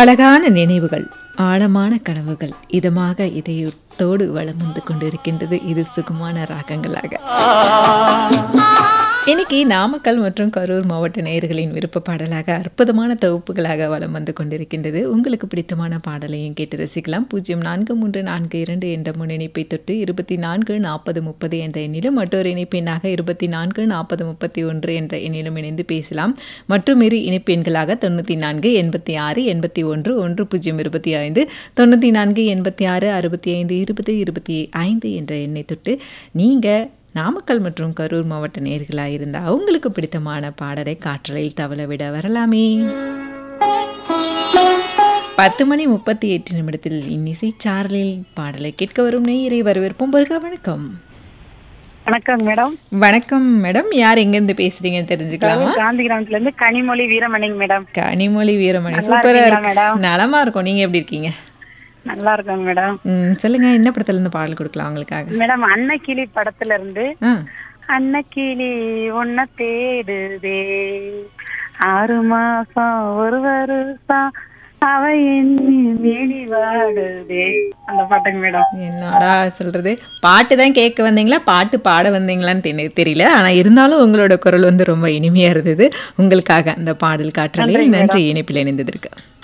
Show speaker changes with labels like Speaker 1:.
Speaker 1: அழகான நினைவுகள் ஆழமான கனவுகள் இதமாக இதயத்தோடு வளம் வந்து கொண்டிருக்கின்றது இது சுகமான ராகங்களாக இன்னைக்கு நாமக்கல் மற்றும் கரூர் மாவட்ட நேயர்களின் விருப்ப பாடலாக அற்புதமான தொகுப்புகளாக வலம் வந்து கொண்டிருக்கின்றது உங்களுக்கு பிடித்தமான பாடலையும் கேட்டு ரசிக்கலாம் பூஜ்ஜியம் நான்கு மூன்று நான்கு இரண்டு என்ற முன்னிணைப்பை தொட்டு இருபத்தி நான்கு நாற்பது முப்பது என்ற எண்ணிலும் மற்றொரு இணைப்பெண்ணாக இருபத்தி நான்கு நாற்பது முப்பத்தி ஒன்று என்ற எண்ணிலும் இணைந்து பேசலாம் மற்றும் இரு இணைப்பெண்களாக தொண்ணூற்றி நான்கு எண்பத்தி ஆறு எண்பத்தி ஒன்று ஒன்று பூஜ்ஜியம் இருபத்தி ஐந்து தொண்ணூற்றி நான்கு எண்பத்தி ஆறு அறுபத்தி ஐந்து இருபது இருபத்தி ஐந்து என்ற எண்ணை தொட்டு நீங்கள் நாமக்கல் மற்றும் கரூர் மாவட்ட நேர்களாக இருந்தால் அவங்களுக்கு பிடித்தமான பாடலை காற்றலையில் தவள விட வரலாமே பத்து மணி முப்பத்தி எட்டு நிமிடத்தில் இன்னிசை சாரலில் பாடலை கேட்க வரும் நேயரை வரவேற்போம் வருக வணக்கம்
Speaker 2: வணக்கம் மேடம்
Speaker 1: வணக்கம் மேடம் யார் எங்கேருந்து பேசுறீங்கன்னு தெரிஞ்சுக்கலாமா
Speaker 2: காந்தி கிராமத்துல இருந்து கனிமொழி வீரமணிங்க மேடம்
Speaker 1: கனிமொழி வீரமணி
Speaker 2: நல்லா
Speaker 1: சூப்பரா
Speaker 2: இருக்கீங்களா
Speaker 1: இருக்கு
Speaker 2: மேடம்?
Speaker 1: நலமா இருக்கும் நீங்க எப்படி இருக்கீங்க
Speaker 2: நல்லா இருக்கோங்க மேடம்
Speaker 1: ம், சொல்லுங்க என்ன படத்துல இருந்து பாடல் கொடுக்கலாம் உங்களுக்காக
Speaker 2: மேடம் அன்னக்கிளி படத்துல இருந்து
Speaker 1: ஆ
Speaker 2: அன்னக்கிளி உன்ன தேடுதே ஆறு மாசம் ஒரு வருஷம் அவ எண்ணி மேடி வாடுதே அந்த பாட்டுங்க மேடம்
Speaker 1: என்னடா சொல்றது பாட்டு தான் கேட்க வந்தீங்களா பாட்டு பாட வந்தீங்களான்னு தெரி- தெரியல ஆனா இருந்தாலும் உங்களோட குரல் வந்து ரொம்ப இனிமையா இருந்தது உங்களுக்காக அந்த பாடல் காற்றலை நன்றி இணைப்பில் இணைந்ததற்கு